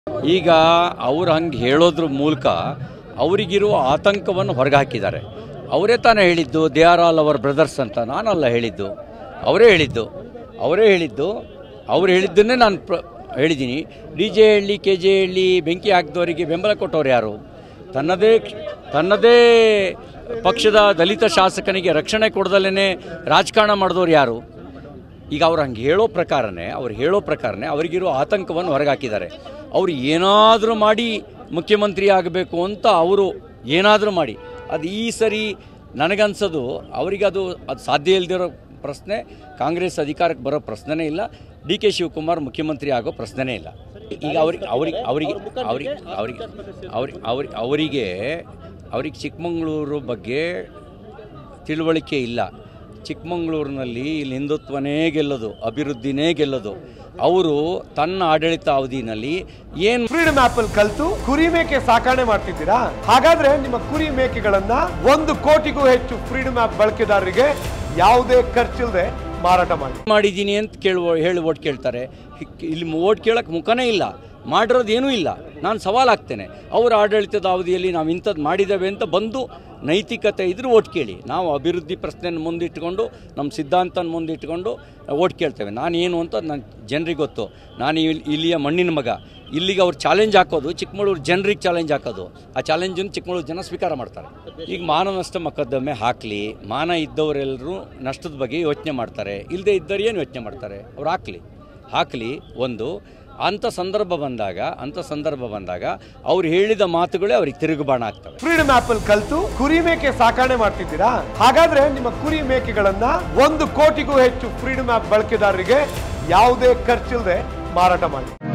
ಈಗ ಅವ್ರು ಹಂಗೆ ಹೇಳೋದ್ರ ಮೂಲಕ ಅವರಿಗಿರುವ ಆತಂಕವನ್ನು ಹೊರಗೆ ಹಾಕಿದ್ದಾರೆ ಅವರೇ ತಾನೇ ಹೇಳಿದ್ದು they are all our brothers ಅಂತ ನಾನಲ್ಲ ಹೇಳಿದ್ದು ಅವರೇ ಹೇಳಿದ್ದು ಅವರೇ ಹೇಳಿದ್ದು ಅವ್ರು ಹೇಳಿದ್ದನ್ನೇ ನಾನು ಪ್ರ ಹೇಳಿದ್ದೀನಿ D J Halli K J Halli ಬೆಂಕಿ ಹಾಕಿದವರಿಗೆ ಬೆಂಬಲ ಕೊಟ್ಟವ್ರು ಯಾರು ತನ್ನದೇ ತನ್ನದೇ ಪಕ್ಷದ ದಲಿತ ಶಾಸಕನಿಗೆ ರಕ್ಷಣೆ ಕೊಡದಲ್ಲೇ ರಾಜಕಾರಣ ಮಾಡಿದವ್ರು ಯಾರು ಈಗ ಅವ್ರು ಹಂಗೆ ಹೇಳೋ ಪ್ರಕಾರನೇ ಅವ್ರು ಹೇಳೋ ಪ್ರಕಾರನೇ ಅವರಿಗಿರೋ ಆತಂಕವನ್ನು ಹೊರಗಾಕಿದ್ದಾರೆ ಅವರು ಏನಾದರೂ ಮಾಡಿ ಮುಖ್ಯಮಂತ್ರಿ ಆಗಬೇಕು ಅಂತ ಅವರು ಏನಾದರೂ ಮಾಡಿ ಅದು ಈ ಸರಿ ನನಗನ್ಸೋದು ಅವರಿಗೆ ಅದು ಅದು ಸಾಧ್ಯ ಇಲ್ಲದಿರೋ ಪ್ರಶ್ನೆ ಕಾಂಗ್ರೆಸ್ ಅಧಿಕಾರಕ್ಕೆ ಬರೋ ಪ್ರಶ್ನೆನೇ ಇಲ್ಲ ಡಿ ಕೆ ಶಿವಕುಮಾರ್ ಮುಖ್ಯಮಂತ್ರಿ ಆಗೋ ಪ್ರಶ್ನೆನೇ ಇಲ್ಲ ಈಗ ಅವ್ರಿಗೆ ಅವ್ರಿಗೆ ಅವರಿಗೆ ಅವ್ರಿಗೆ ಅವ್ರಿಗೆ ಅವ್ರಿಗೆ ಅವ್ರಿಗೆ ಅವರಿಗೆ ಅವ್ರಿಗೆ ಚಿಕ್ಕಮಗಳೂರು ಬಗ್ಗೆ ತಿಳುವಳಿಕೆ ಇಲ್ಲ ಚಿಕ್ಕಮಗಳೂರಿನಲ್ಲಿ ಇಲ್ಲಿ ಹಿಂದುತ್ವನೇ ಗೆಲ್ಲೋದು ಅಭಿವೃದ್ಧಿನೇ ಗೆಲ್ಲೋದು ಅವರು ತನ್ನ ಆಡಳಿತ ಅವಧಿನಲ್ಲಿ ಏನು ಫ್ರೀಡಮ್ ಆಪ್ ಅಲ್ಲಿ ಕಲ್ತು ಕುರಿ ಮೇಕೆ ಸಾಕಣೆ ಮಾಡ್ತಿದ್ದೀರಾ ಹಾಗಾದ್ರೆ ನಿಮ್ಮ ಕುರಿ ಮೇಕೆಗಳನ್ನ ಒಂದು ಕೋಟಿಗೂ ಹೆಚ್ಚು ಫ್ರೀಡಮ್ ಆಪ್ ಬಳಕೆದಾರರಿಗೆ ಯಾವುದೇ ಖರ್ಚಿಲ್ಲದೆ ಮಾರಾಟ ಮಾಡಿ ಮಾಡಿದ್ದೀನಿ ಅಂತ ಕೇಳುವ ಹೇಳಿ ಓಟ್ ಕೇಳ್ತಾರೆ ಹಿಕ್- ಇಲ್ಲಿ ಓಟ್ ಕೇಳಕ್ಕೆ ಮುಖನೇ ಇಲ್ಲ ಮಾಡಿರೋದು ಏನೂ ಇಲ್ಲ ನಾನು ಸವಾಲು ಹಾಕ್ತೇನೆ ಅವರ ಆಡಳಿತದ ಅವಧಿಯಲ್ಲಿ ನಾವು ಇಂಥದ್ದು ಮಾಡಿದ್ದೇವೆ ಅಂತ ಬಂದು ನೈತಿಕತೆ ಇದ್ರೂ ಓಟ್ ಕೇಳಿ ನಾವು ಅಭಿವೃದ್ಧಿ ಪ್ರಶ್ನೆಯನ್ನು ಮುಂದಿಟ್ಟುಕೊಂಡು ನಮ್ಮ ಸಿದ್ಧಾಂತನ ಮುಂದಿಟ್ಟುಕೊಂಡು ಓಟ್ ಕೇಳ್ತೇವೆ ನಾನು ಏನು ಅಂತ ನನ್ನ ಜನರಿಗೆ ಗೊತ್ತು ನಾನು ಇಲ್ಲಿ- ಇಲ್ಲಿಯ ಮಣ್ಣಿನ ಮಗ ಇಲ್ಲಿಗೆ ಅವ್ರು ಚಾಲೆಂಜ್ ಹಾಕೋದು ಚಿಕ್ಕಮಗಳೂರು ಜನರಿಗೆ ಚಾಲೆಂಜ್ ಹಾಕೋದು ಆ ಚಾಲೆಂಜನ್ನು ಚಿಕ್ಕಮಗಳೂರು ಜನ ಸ್ವೀಕಾರ ಮಾಡ್ತಾರೆ ಈಗ ಮಾನ ನಷ್ಟ ಮೊಕದ್ದಮೆ ಹಾಕಲಿ ಮಾನ ಇದ್ದವರೆಲ್ಲರೂ ನಷ್ಟದ ಬಗ್ಗೆ ಯೋಚನೆ ಮಾಡ್ತಾರೆ ಇಲ್ಲದೆ ಇದ್ದವ್ರು ಏನು ಯೋಚನೆ ಮಾಡ್ತಾರೆ ಅವ್ರು ಹಾಕಲಿ ಹಾಕಲಿ ಒಂದು ಅಂಥ ಸಂದರ್ಭ ಬಂದಾಗ ಅಂಥ ಸಂದರ್ಭ ಬಂದಾಗ ಅವ್ರು ಹೇಳಿದ ಮಾತುಗಳೇ ಅವ್ರಿಗೆ ತಿರುಗುಬಾಣ ಆಗ್ತವೆ ಫ್ರೀಡಮ್ ಆಪ್ ಅಲ್ಲಿ ಕಲ್ತು ಕುರಿ ಮೇಕೆ ಸಾಕಣೆ ಮಾಡ್ತಿದ್ದೀರಾ ಹಾಗಾದ್ರೆ ನಿಮ್ಮ ಕುರಿ ಮೇಕೆಗಳನ್ನ ಒಂದು ಕೋಟಿಗೂ ಹೆಚ್ಚು ಫ್ರೀಡಮ್ ಆಪ್ ಬಳಕೆದಾರರಿಗೆ ಯಾವುದೇ ಖರ್ಚಿಲ್ಲದೆ ಮಾರಾಟ ಮಾಡಿ